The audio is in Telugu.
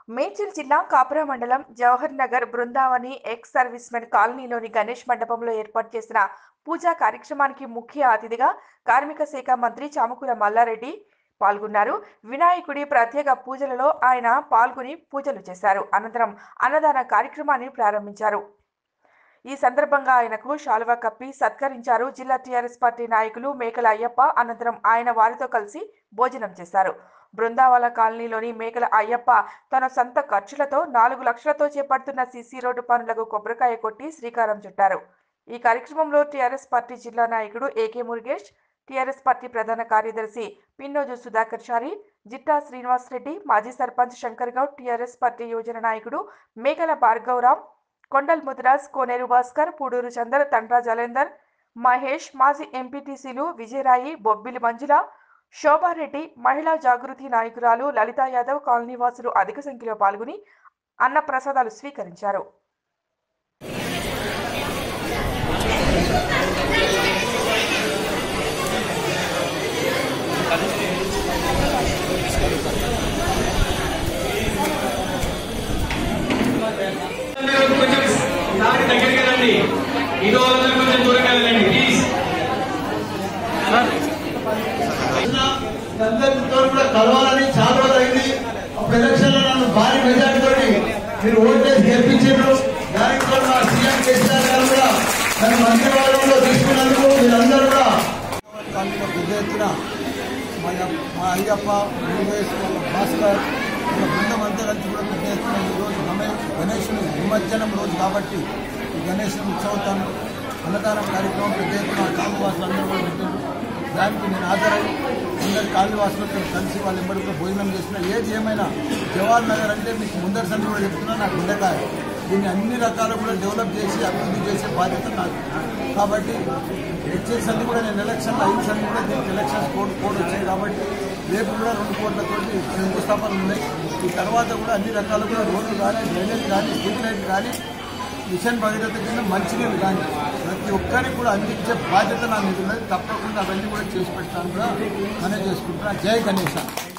మేడ్చల్ జిల్లా కాపురా మండలం Jawahar Nagar Brindavani ex servicemen కాలనీలోని గణేష్ మండపంలో ఏర్పాటు చేసిన పూజా కార్యక్రమానికి ముఖ్య అతిథిగా కార్మిక శాఖ మంత్రి చామకూర మల్లారెడ్డి పాల్గొన్నారు వినాయకుడి ప్రత్యేక పూజలలో ఆయన పాల్గొని పూజలు చేశారు అనంతరం అన్నదాన కార్యక్రమాన్ని ప్రారంభించారు ఈ సందర్భంగా ఆయనకు శాలువా కప్పి సత్కరించారు జిల్లా టీఆర్ఎస్ పార్టీ నాయకులు మేకల అయ్యప్ప అనంతరం ఆయన వారితో కలిసి భోజనం చేశారు బృందావన కాలనీలోని మేకల అయ్యప్ప తన సొంత ఖర్చులతో నాలుగు లక్షలతో చేపడుతున్న సీసీ రోడ్డు పనులకు కొబ్బరికాయ కొట్టి శ్రీకారం చుట్టారు ఈ కార్యక్రమంలో టీఆర్ఎస్ పార్టీ జిల్లా నాయకుడు ఏకే మురుగేష్ టీఆర్ఎస్ పార్టీ ప్రధాన కార్యదర్శి పిన్నోజు సుధాకర్ చారి జిట్టా శ్రీనివాస్ రెడ్డి మాజీ సర్పంచ్ శంకర్ గౌడ్ టీఆర్ఎస్ పార్టీ యువజన నాయకుడు మేకల భార్గవరాం కొండల్ ముదిరాజ్ కోనేరు భాస్కర్ పూడూరు చందర్ తండ్రా జలేందర్ మహేష్ మాజీ ఎంపీటీసీలు విజయరాయి బొబ్బిలి మంజుల శోభారెడ్డి మహిళా జాగృతి నాయకురాలు లలితా యాదవ్ కాలనీవాసులు అధిక సంఖ్యలో పాల్గొని అన్న ప్రసాదాలు స్వీకరించారు మీరు కొంచెం దానికి దగ్గరికి రండి ఇదో వాళ్ళందరూ కొంచెం దూరంగా వెళ్ళండి ప్లీజ్ అందరితో కూడా కలవాలని చాలా రోజులు అయింది అప్పుడు ఎలక్షన్ లో నన్ను భారీ మెజార్టీ తోటి మీరు ఓట్లేసి గెలిపించారు దానికి కూడా మా సీఎం కేసీఆర్ గారు కూడా నన్ను మంత్రివర్గంలో తీసుకున్నందుకు మీరందరూ కూడా కాలనీలో పెద్ద ఎత్తున మన మా అయ్యప్ప మురుగేష్ వాళ్ళ భాస్కర్ వాళ్ళ బృందం అంతా కలిసి కూడా పెద్ద ఎత్తున ఈరోజు గణేష్ గణేషుని నిమజ్జనం రోజు కాబట్టి ఈ గణేష్ ఉత్సవం అన్నదానం కార్యక్రమం పెద్ద ఎత్తున కాలనివాసులు అందరూ కూడా పెట్టారు దానికి నేను హాజరై అందరి కాలనివాసులతో కలిసి వాళ్ళ ఎంబడి కూడా భోజనం చేసిన ఏది ఏమైనా జవహర్ నగర్ అంటే మీకు ముందరి సంది కూడా చెప్తున్నా నాకు గుండెకాయ దీన్ని అన్ని రకాలు కూడా డెవలప్ చేసి అభివృద్ధి చేసే బాధ్యత నాకు కాబట్టి హెచ్ఎస్ అన్ని కూడా నేను ఎలక్షన్ ఐదు అన్ని కూడా దీనికి ఎలక్షన్స్ కోడ్ కోడ్ వచ్చాయి కాబట్టి రేపు కూడా రెండు కోట్లతోటి శంకుస్థాపనలు ఉన్నాయి ఈ తర్వాత కూడా అన్ని రకాలు కూడా రోడ్లు కానీ డ్రైనేజ్ కానీ స్ట్రీట్ లైట్ కానీ మిషన్ భగీరథ కింద మంచినీళ్ళు కానీ ప్రతి ఒక్కరికి కూడా అందించే బాధ్యత నా మీద ఉన్నది తప్పకుండా అవన్నీ కూడా చేసి పెట్టాను కూడా మనం చేసుకుంటున్నా జై గణేష్